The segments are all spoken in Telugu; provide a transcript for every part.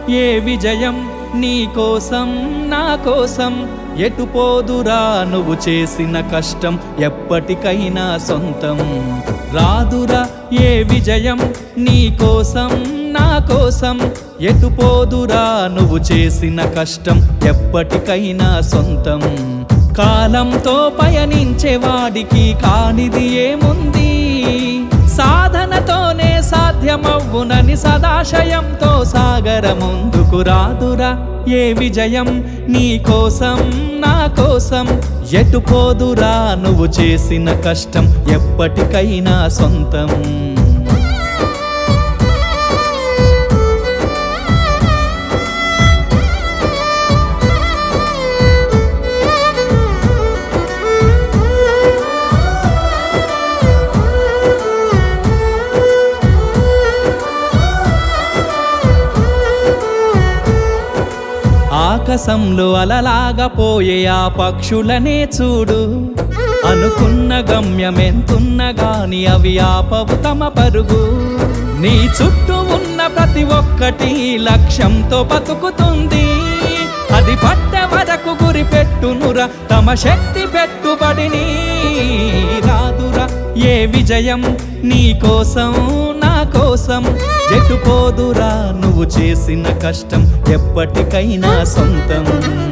ఏ విజయం నీ కోసం నా కోసం ఎటు పోదురా నువ్వు చేసిన కష్టం ఎప్పటికైనా సొంతం రాదురా ఏ విజయం నీ కోసం నా కోసం ఎటు పోదురా నువ్వు చేసిన కష్టం ఎప్పటికైనా సొంతం కాలంతో పయనించే వాడికి కానిది ఏముంది సాధనతోనే సాధ్యమవ్వునని సదాశయంతో సాగర ముందుకు రాదురా ఏ విజయం నీ కోసం నా కోసం ఎటు పోదురా నువ్వు చేసిన కష్టం ఎప్పటికైనా సొంతం ఆకాశంలో అలలాగా పోయే ఆ పక్షులనే చూడు అనుకున్న గమ్యమెంతున్న గాని అవి ఆపవు తమ పరుగు నీ చుట్టూ ఉన్న ప్రతి ఒక్కటి లక్ష్యంతో బతుకుతుంది అది పట్టే వరకు గురి పెట్టునురా తమ శక్తి పెట్టుబడిని రాదురా ఏ విజయం నీ కోసం నా కోసం ఎటు పోదురా నువ్వు చేసిన కష్టం ఎప్పటికైనా సొంతం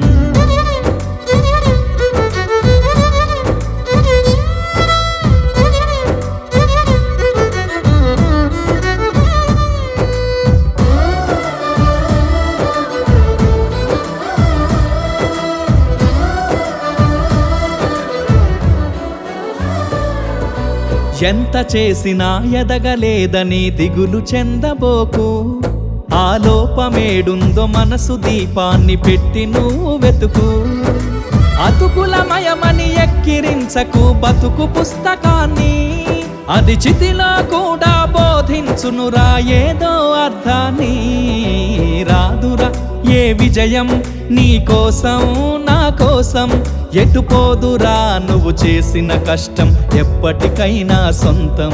ఎంత చేసినా ఎదగలేదని దిగులు చెందబోకు ఆ లోపమేడుందో మనసు దీపాన్ని పెట్టి నువ్వు వెతుకు అతుకులమయమని ఎక్కిరించకు బతుకు పుస్తకాన్ని అది చితిలో కూడా బోధించునురా ఏదో అర్థాన్ని రాదురా ఏ విజయం నీ కోసం నా కోసం ఎటు పోదురా నువ్వు చేసిన కష్టం ఎప్పటికైనా సొంతం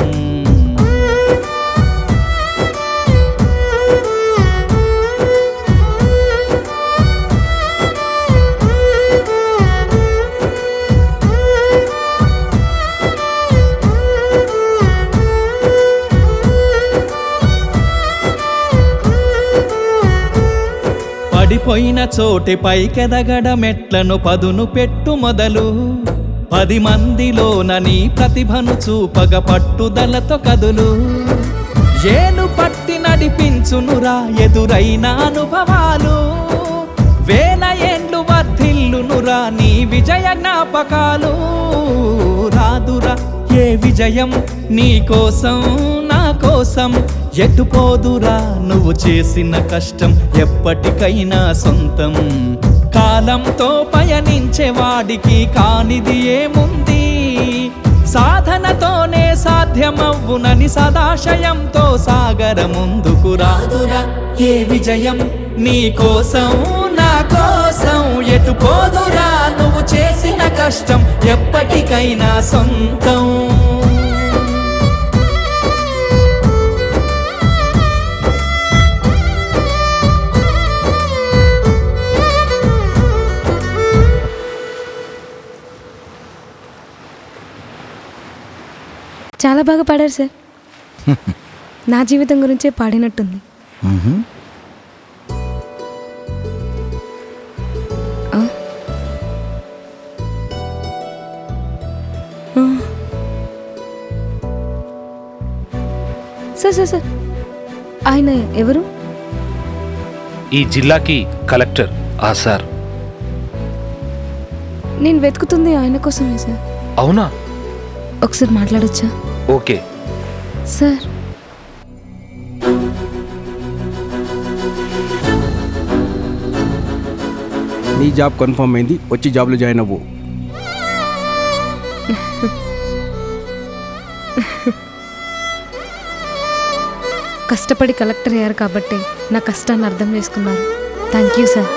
పడిపోయిన చోటి పైకెదగడ మెట్లను పదును పెట్టు మొదలు పది మందిలోన నీ ప్రతిభను చూపగ పట్టుదలతో కదులు ఏలు పట్టి నడిపించునురా ఎదురైన అనుభవాలు వేల ఏండ్లు వర్ధిల్లునురా నీ విజయ జ్ఞాపకాలు రాదురా ఏ విజయం నీ కోసం నా కోసం ఎటు పోదురా నువ్వు చేసిన కష్టం ఎప్పటికైనా సొంతం కాలంతో పయనించే వాడికి కానిది ఏముంది సాధనతోనే సాధ్యమవ్వునని సదాశయంతో సాగర ముందుకు రాదురా ఏ విజయం నీ కోసం నా కోసం ఎటు పోదురా నువ్వు చేసిన కష్టం ఎప్పటికైనా సొంతం చాలా బాగా పాడారు సార్ నా జీవితం గురించే పాడినట్టుంది ఆ. ఆ. సార్ సార్ సార్ ఆయన ఎవరు ఈ జిల్లాకి కలెక్టర్ ఆ సార్ నేను వెతుకుతుంది ఆయన కోసమే సార్ అవునా ఒకసారి మాట్లాడొచ్చా ఓకే సార్ నీ జాబ్ కన్ఫర్మ్ అయింది వచ్చి జాబ్లో జాయిన్ అవ్వు కష్టపడి కలెక్టర్ అయ్యారు కాబట్టి నా కష్టాన్ని అర్థం చేసుకున్నారు థ్యాంక్ యూ సార్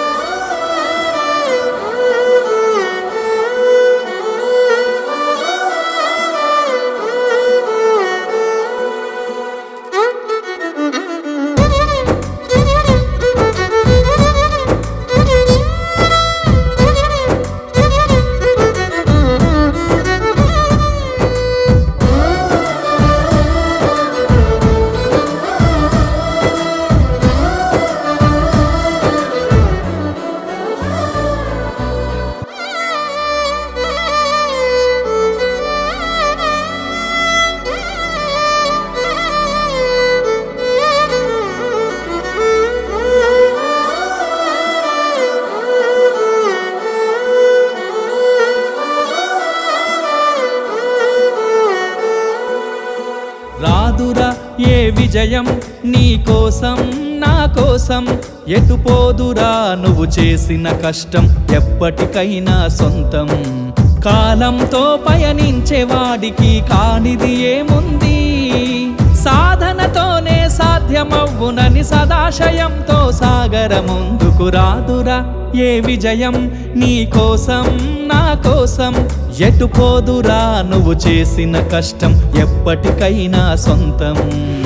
ఏ విజయం నీ కోసం నా కోసం ఎటు పోదురా నువ్వు చేసిన కష్టం ఎప్పటికైనా సొంతం కాలంతో పయనించే వాడికి కానిది ఏముంది సాధనతోనే సాధ్యమవ్వునని సదాశయంతో సాగర ముందుకు రాదురా ఏ విజయం నీ కోసం నా కోసం ఎటు పోదురా నువ్వు చేసిన కష్టం ఎప్పటికైనా సొంతం